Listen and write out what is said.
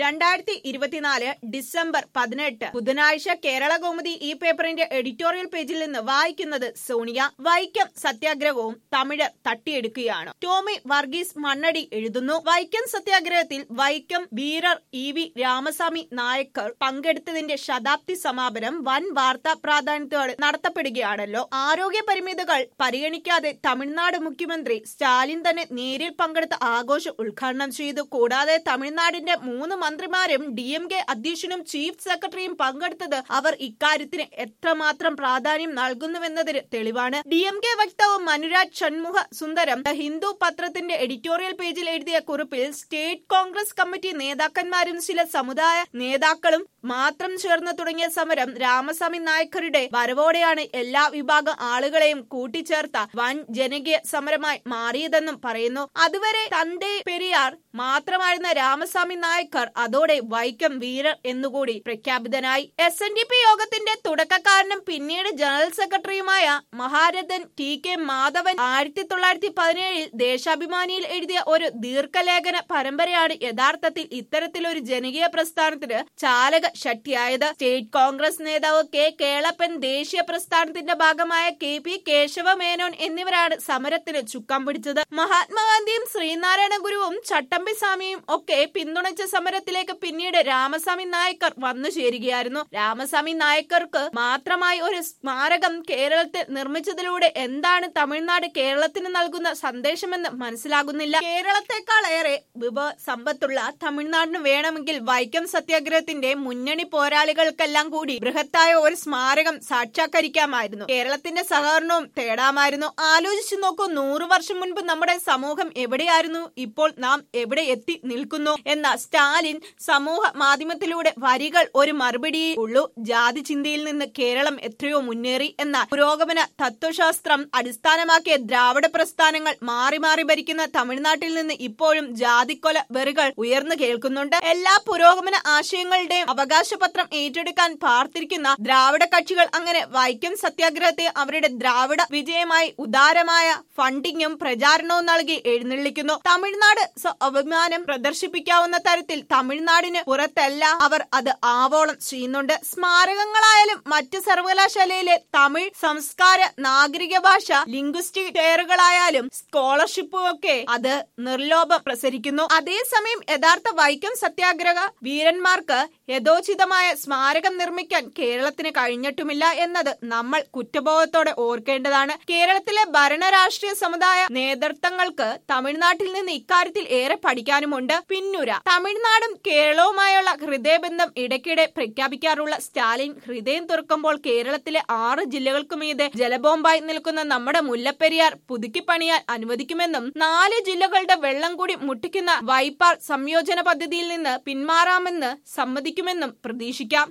രണ്ടായിരത്തി ഇരുപത്തിനാല് ഡിസംബർ പതിനെട്ട് ബുധനാഴ്ച കേരള കൗമുദി ഈ പേപ്പറിന്റെ എഡിറ്റോറിയൽ പേജിൽ നിന്ന് വായിക്കുന്നത് സോണിയ വൈക്കം സത്യാഗ്രഹവും തമിഴ് തട്ടിയെടുക്കുകയാണ് ടോമി വർഗീസ് മണ്ണടി എഴുതുന്നു വൈക്കം സത്യാഗ്രഹത്തിൽ വൈക്കം വീരർ ഇ വി രാമസ്വാമി നായക്കർ പങ്കെടുത്തതിന്റെ ശതാബ്ദി സമാപനം വൻ വാർത്താ പ്രാധാന്യത്തോടെ നടത്തപ്പെടുകയാണല്ലോ ആരോഗ്യ പരിമിതികൾ പരിഗണിക്കാതെ തമിഴ്നാട് മുഖ്യമന്ത്രി സ്റ്റാലിൻ തന്നെ നേരിൽ പങ്കെടുത്ത ആഘോഷം ഉദ്ഘാടനം ചെയ്തു കൂടാതെ തമിഴ്നാടിന്റെ മൂന്ന് മന്ത്രിമാരും ഡി എം കെ അധ്യക്ഷനും ചീഫ് സെക്രട്ടറിയും പങ്കെടുത്തത് അവർ ഇക്കാര്യത്തിന് എത്രമാത്രം പ്രാധാന്യം നൽകുന്നുവെന്നതിന് തെളിവാണ് ഡി എം കെ വക്താവ് മനുരാജ് ഷൺമുഖ സുന്ദരം ദ ഹിന്ദു പത്രത്തിന്റെ എഡിറ്റോറിയൽ പേജിൽ എഴുതിയ കുറിപ്പിൽ സ്റ്റേറ്റ് കോൺഗ്രസ് കമ്മിറ്റി നേതാക്കന്മാരും ചില സമുദായ നേതാക്കളും മാത്രം ചേർന്ന് തുടങ്ങിയ സമരം രാമസ്വാമി നായ്ക്കരുടെ വരവോടെയാണ് എല്ലാ വിഭാഗം ആളുകളെയും കൂട്ടിച്ചേർത്ത വൻ ജനകീയ സമരമായി മാറിയതെന്നും പറയുന്നു അതുവരെ തന്റെ പെരിയാർ മാത്രമായിരുന്ന രാമസ്വാമി നായ്ക്കർ അതോടെ വൈക്കം വീരർ എന്നുകൂടി പ്രഖ്യാപിതനായി എസ് എൻ ഡി പി യോഗത്തിന്റെ തുടക്കക്കാരനും പിന്നീട് ജനറൽ സെക്രട്ടറിയുമായ മഹാരഥൻ ടി കെ മാധവൻ ആയിരത്തി തൊള്ളായിരത്തി പതിനേഴിൽ ദേശാഭിമാനിയിൽ എഴുതിയ ഒരു ദീർഘലേഖന പരമ്പരയാണ് യഥാർത്ഥത്തിൽ ഇത്തരത്തിലൊരു ജനകീയ പ്രസ്ഥാനത്തിന് ചാലക ശക്തിയായത് സ്റ്റേറ്റ് കോൺഗ്രസ് നേതാവ് കെ കേളപ്പൻ ദേശീയ പ്രസ്ഥാനത്തിന്റെ ഭാഗമായ കെ പി കേശവ മേനോൻ എന്നിവരാണ് സമരത്തിന് ചുക്കം പിടിച്ചത് മഹാത്മാഗാന്ധിയും ശ്രീനാരായണ ഗുരുവും ചട്ടമ്പി സ്വാമിയും ഒക്കെ പിന്തുണച്ച സമരത്തിലേക്ക് പിന്നീട് രാമസ്വാമി നായക്കർ വന്നു ചേരുകയായിരുന്നു രാമസ്വാമി നായക്കർക്ക് മാത്രമായി ഒരു സ്മാരകം കേരളത്തിൽ നിർമ്മിച്ചതിലൂടെ എന്താണ് തമിഴ്നാട് കേരളത്തിന് നൽകുന്ന സന്ദേശമെന്ന് മനസ്സിലാകുന്നില്ല കേരളത്തെക്കാളേറെ വിഭവ സമ്പത്തുള്ള തമിഴ്നാടിന് വേണമെങ്കിൽ വൈക്കം സത്യാഗ്രഹത്തിന്റെ മുന്നണി പോരാളികൾക്കെല്ലാം കൂടി ബൃഹത്തായ ഒരു സ്മാരകം സാക്ഷാത്കരിക്കാമായിരുന്നു കേരളത്തിന്റെ സഹകരണവും തേടാമായിരുന്നു ആലോചിച്ചു നോക്കൂ നൂറു വർഷം മുൻപ് നമ്മുടെ സമൂഹം എവിടെയായിരുന്നു ഇപ്പോൾ നാം എവിടെ എത്തി നിൽക്കുന്നു എന്ന സ്റ്റാലിൻ സമൂഹ മാധ്യമത്തിലൂടെ വരികൾ ഒരു മറുപടിയേ ഉള്ളൂ ജാതി ചിന്തയിൽ നിന്ന് കേരളം എത്രയോ മുന്നേറി എന്ന പുരോഗമന തത്വശാസ്ത്രം അടിസ്ഥാനമാക്കിയ ദ്രാവിഡ പ്രസ്ഥാനങ്ങൾ മാറി മാറി ഭരിക്കുന്ന തമിഴ്നാട്ടിൽ നിന്ന് ഇപ്പോഴും ജാതിക്കൊല വെറികൾ ഉയർന്നു കേൾക്കുന്നുണ്ട് എല്ലാ പുരോഗമന ആശയങ്ങളുടെയും അവകാശപത്രം ഏറ്റെടുക്കാൻ പാർത്തിരിക്കുന്ന ദ്രാവിഡ കക്ഷികൾ അങ്ങനെ വൈക്കം സത്യാഗ്രഹത്തെ അവരുടെ ദ്രാവിഡ വിജയമായി ഉദാരമായ ഫണ്ടിങ്ങും പ്രചാരണവും നൽകി എഴുന്നള്ളിക്കുന്നു തമിഴ്നാട് അഭിമാനം പ്രദർശിപ്പിക്കാവുന്ന തരത്തിൽ തമിഴ്നാടിന് പുറത്തല്ല അവർ അത് ആവോളം ചെയ്യുന്നുണ്ട് സ്മാരകങ്ങളായാലും മറ്റ് സർവകലാശാലയിലെ തമിഴ് സംസ്കാര നാഗരിക ഭാഷ ലിംഗ്വിസ്റ്റിക് ചെയറുകളായാലും സ്കോളർഷിപ്പും ഒക്കെ അത് നിർലോഭം പ്രസരിക്കുന്നു അതേസമയം യഥാർത്ഥ വൈക്കം സത്യാഗ്രഹ വീരന്മാർക്ക് യഥോചിതമായ സ്മാരകം നിർമ്മിക്കാൻ കേരളത്തിന് കഴിഞ്ഞിട്ടുമില്ല എന്നത് നമ്മൾ കുറ്റബോധത്തോടെ ഓർക്കേണ്ടതാണ് കേരളത്തിലെ ഭരണരാഷ്ട്രീയ സമുദായ നേതൃത്വങ്ങൾക്ക് തമിഴ്നാട്ടിൽ നിന്ന് ഇക്കാര്യത്തിൽ ഏറെ പഠിക്കാനുമുണ്ട് പിന്നുര തമിഴ്നാടും കേരളവുമായുള്ള ഹൃദയബന്ധം ഇടയ്ക്കിടെ പ്രഖ്യാപിക്കാറുള്ള സ്റ്റാലിൻ ഹൃദയം തുറക്കുമ്പോൾ കേരളത്തിലെ ആറ് ജില്ലകൾക്കു മീതെ ജലബോംബായി നിൽക്കുന്ന നമ്മുടെ മുല്ലപ്പെരിയാർ പുതുക്കിപ്പണിയാൻ അനുവദിക്കുമെന്നും നാല് ജില്ലകളുടെ വെള്ളം കൂടി മുട്ടിക്കുന്ന വൈപ്പാർ സംയോജന പദ്ധതിയിൽ നിന്ന് പിന്മാറാമെന്ന് സമ്മതിക്കുമെന്നും പ്രതീക്ഷിക്കാം